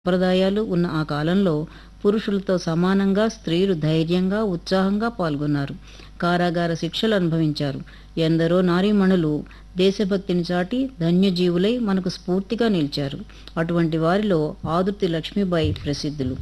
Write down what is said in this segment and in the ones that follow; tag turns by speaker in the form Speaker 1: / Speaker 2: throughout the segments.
Speaker 1: సంప్రదాయాలు ఉన్న ఆ కాలంలో పురుషులతో సమానంగా స్త్రీలు ధైర్యంగా ఉత్సాహంగా పాల్గొన్నారు కారాగార శిక్షలు అనుభవించారు ఎందరో నారీమణులు దేశభక్తిని చాటి ధన్యజీవులై మనకు స్ఫూర్తిగా నిలిచారు అటువంటి వారిలో ఆదుర్తి లక్ష్మీబాయి ప్రసిద్ధులు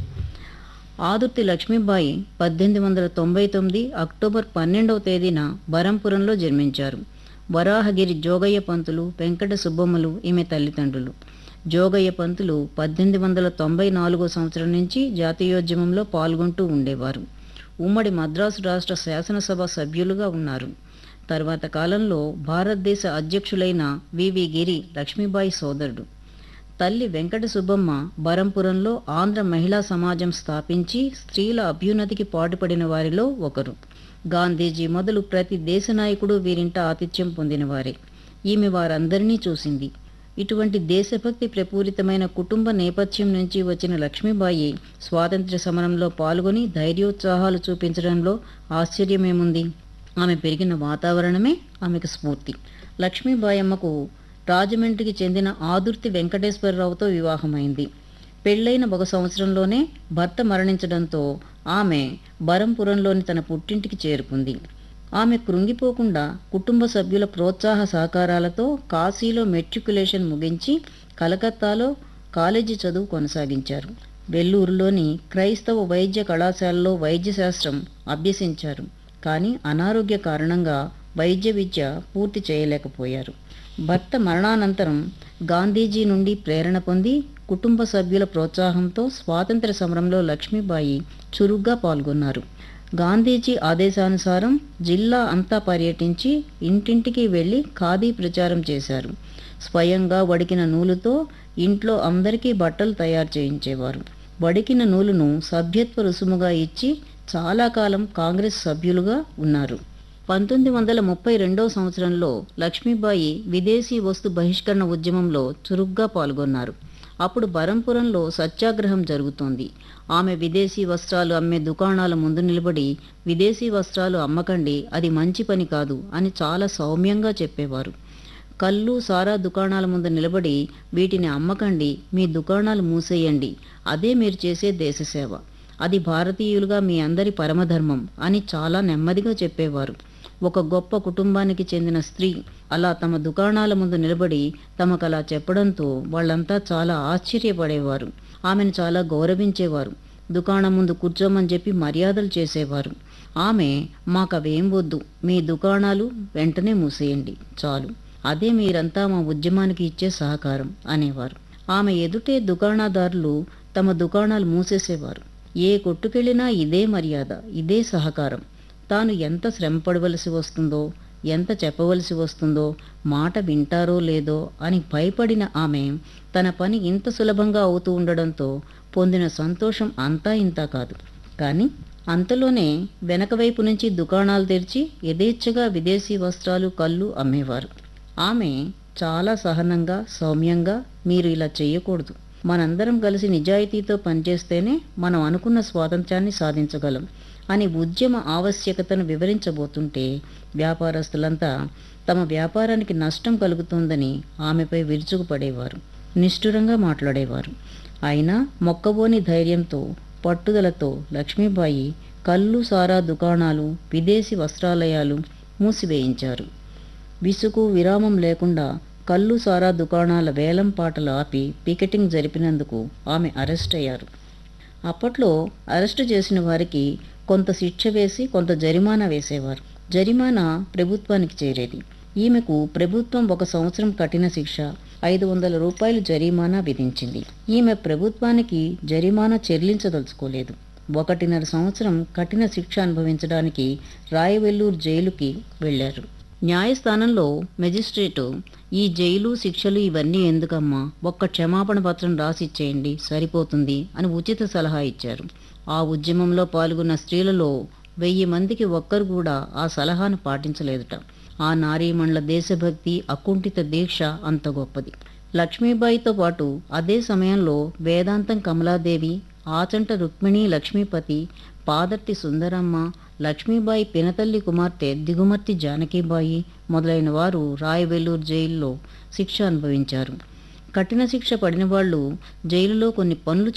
Speaker 1: ఆదుర్తి లక్ష్మీబాయి పద్దెనిమిది వందల తొంభై తొమ్మిది అక్టోబర్ పన్నెండవ తేదీన బరంపురంలో జన్మించారు వరాహగిరి జోగయ్య పంతులు వెంకట సుబ్బమ్మలు ఈమె తల్లిదండ్రులు జోగయ్య పంతులు పద్దెనిమిది వందల తొంభై నాలుగో సంవత్సరం నుంచి జాతీయోద్యమంలో పాల్గొంటూ ఉండేవారు ఉమ్మడి మద్రాసు రాష్ట్ర శాసనసభ సభ్యులుగా ఉన్నారు తర్వాత కాలంలో భారతదేశ అధ్యక్షులైన వివి గిరి లక్ష్మీబాయి సోదరుడు తల్లి వెంకట సుబ్బమ్మ బరంపురంలో ఆంధ్ర మహిళా సమాజం స్థాపించి స్త్రీల అభ్యున్నతికి పాటుపడిన వారిలో ఒకరు గాంధీజీ మొదలు ప్రతి దేశ నాయకుడు వీరింట ఆతిథ్యం పొందినవారే ఈమె వారందరినీ చూసింది ఇటువంటి దేశభక్తి ప్రపూరితమైన కుటుంబ నేపథ్యం నుంచి వచ్చిన లక్ష్మీబాయి స్వాతంత్ర్య సమరంలో పాల్గొని ధైర్యోత్సాహాలు చూపించడంలో ఆశ్చర్యమేముంది ఆమె పెరిగిన వాతావరణమే ఆమెకు స్ఫూర్తి లక్ష్మీబాయమ్మకు రాజమండ్రికి చెందిన ఆదుర్తి వెంకటేశ్వరరావుతో వివాహమైంది పెళ్లైన ఒక సంవత్సరంలోనే భర్త మరణించడంతో ఆమె బరంపురంలోని తన పుట్టింటికి చేరుకుంది ఆమె కృంగిపోకుండా కుటుంబ సభ్యుల ప్రోత్సాహ సహకారాలతో కాశీలో మెట్రికులేషన్ ముగించి కలకత్తాలో కాలేజీ చదువు కొనసాగించారు వెల్లూరులోని క్రైస్తవ వైద్య కళాశాలలో వైద్యశాస్త్రం అభ్యసించారు కానీ అనారోగ్య కారణంగా వైద్య విద్య పూర్తి చేయలేకపోయారు భర్త మరణానంతరం గాంధీజీ నుండి ప్రేరణ పొంది కుటుంబ సభ్యుల ప్రోత్సాహంతో స్వాతంత్ర సమరంలో లక్ష్మీబాయి చురుగ్గా పాల్గొన్నారు గాంధీజీ ఆదేశానుసారం జిల్లా అంతా పర్యటించి ఇంటింటికి వెళ్లి ఖాదీ ప్రచారం చేశారు స్వయంగా వడికిన నూలుతో ఇంట్లో అందరికీ బట్టలు తయారు చేయించేవారు వడికిన నూలును సభ్యత్వ రుసుముగా ఇచ్చి చాలా కాలం కాంగ్రెస్ సభ్యులుగా ఉన్నారు పంతొమ్మిది వందల ముప్పై రెండవ సంవత్సరంలో లక్ష్మీబాయి విదేశీ వస్తు బహిష్కరణ ఉద్యమంలో చురుగ్గా పాల్గొన్నారు అప్పుడు బరంపురంలో సత్యాగ్రహం జరుగుతోంది ఆమె విదేశీ వస్త్రాలు అమ్మే దుకాణాల ముందు నిలబడి విదేశీ వస్త్రాలు అమ్మకండి అది మంచి పని కాదు అని చాలా సౌమ్యంగా చెప్పేవారు కళ్ళు సారా దుకాణాల ముందు నిలబడి వీటిని అమ్మకండి మీ దుకాణాలు మూసేయండి అదే మీరు చేసే దేశసేవ అది భారతీయులుగా మీ అందరి పరమధర్మం అని చాలా నెమ్మదిగా చెప్పేవారు ఒక గొప్ప కుటుంబానికి చెందిన స్త్రీ అలా తమ దుకాణాల ముందు నిలబడి తమకు అలా చెప్పడంతో వాళ్ళంతా చాలా ఆశ్చర్యపడేవారు ఆమెను చాలా గౌరవించేవారు దుకాణం ముందు కూర్చోమని చెప్పి మర్యాదలు చేసేవారు ఆమె మాకవేం వద్దు మీ దుకాణాలు వెంటనే మూసేయండి చాలు అదే మీరంతా మా ఉద్యమానికి ఇచ్చే సహకారం అనేవారు ఆమె ఎదుటే దుకాణదారులు తమ దుకాణాలు మూసేసేవారు ఏ కొట్టుకెళ్ళినా ఇదే మర్యాద ఇదే సహకారం తాను ఎంత శ్రమపడవలసి వస్తుందో ఎంత చెప్పవలసి వస్తుందో మాట వింటారో లేదో అని భయపడిన ఆమె తన పని ఇంత సులభంగా అవుతూ ఉండడంతో పొందిన సంతోషం అంతా ఇంతా కాదు కానీ అంతలోనే వెనక వైపు నుంచి దుకాణాలు తెరిచి యథేచ్ఛగా విదేశీ వస్త్రాలు కళ్ళు అమ్మేవారు ఆమె చాలా సహనంగా సౌమ్యంగా మీరు ఇలా చేయకూడదు మనందరం కలిసి నిజాయితీతో పనిచేస్తేనే మనం అనుకున్న స్వాతంత్ర్యాన్ని సాధించగలం అని ఉద్యమ ఆవశ్యకతను వివరించబోతుంటే వ్యాపారస్తులంతా తమ వ్యాపారానికి నష్టం కలుగుతుందని ఆమెపై విరుచుకుపడేవారు నిష్ఠురంగా మాట్లాడేవారు అయినా మొక్కబోని ధైర్యంతో పట్టుదలతో లక్ష్మీబాయి కళ్ళు సారా దుకాణాలు విదేశీ వస్త్రాలయాలు మూసివేయించారు విసుగు విరామం లేకుండా కళ్ళు సారా దుకాణాల వేలం పాటలు ఆపి పికెటింగ్ జరిపినందుకు ఆమె అరెస్ట్ అయ్యారు అప్పట్లో అరెస్టు చేసిన వారికి కొంత శిక్ష వేసి కొంత జరిమానా వేసేవారు జరిమానా ప్రభుత్వానికి చేరేది ఈమెకు ప్రభుత్వం ఒక సంవత్సరం కఠిన శిక్ష ఐదు వందల రూపాయలు జరిమానా విధించింది ఈమె ప్రభుత్వానికి జరిమానా చెల్లించదలుచుకోలేదు ఒకటిన్నర సంవత్సరం కఠిన శిక్ష అనుభవించడానికి రాయవెల్లూరు జైలుకి వెళ్లారు న్యాయస్థానంలో మెజిస్ట్రేటు ఈ జైలు శిక్షలు ఇవన్నీ ఎందుకమ్మా ఒక్క క్షమాపణ పత్రం రాసిచ్చేయండి సరిపోతుంది అని ఉచిత సలహా ఇచ్చారు ఆ ఉద్యమంలో పాల్గొన్న స్త్రీలలో వెయ్యి మందికి ఒక్కరు కూడా ఆ సలహాను పాటించలేదుట ఆ నారీమణుల దేశభక్తి అకుంఠిత దీక్ష అంత గొప్పది లక్ష్మీబాయితో పాటు అదే సమయంలో వేదాంతం కమలాదేవి ఆచంట రుక్మిణి లక్ష్మీపతి పాదర్తి సుందరమ్మ లక్ష్మీబాయి పినతల్లి కుమార్తె దిగుమర్తి జానకీబాయి మొదలైన వారు రాయవెల్లూరు జైల్లో శిక్ష అనుభవించారు కఠిన శిక్ష పడిన వాళ్ళు జైలులో కొన్ని పనులు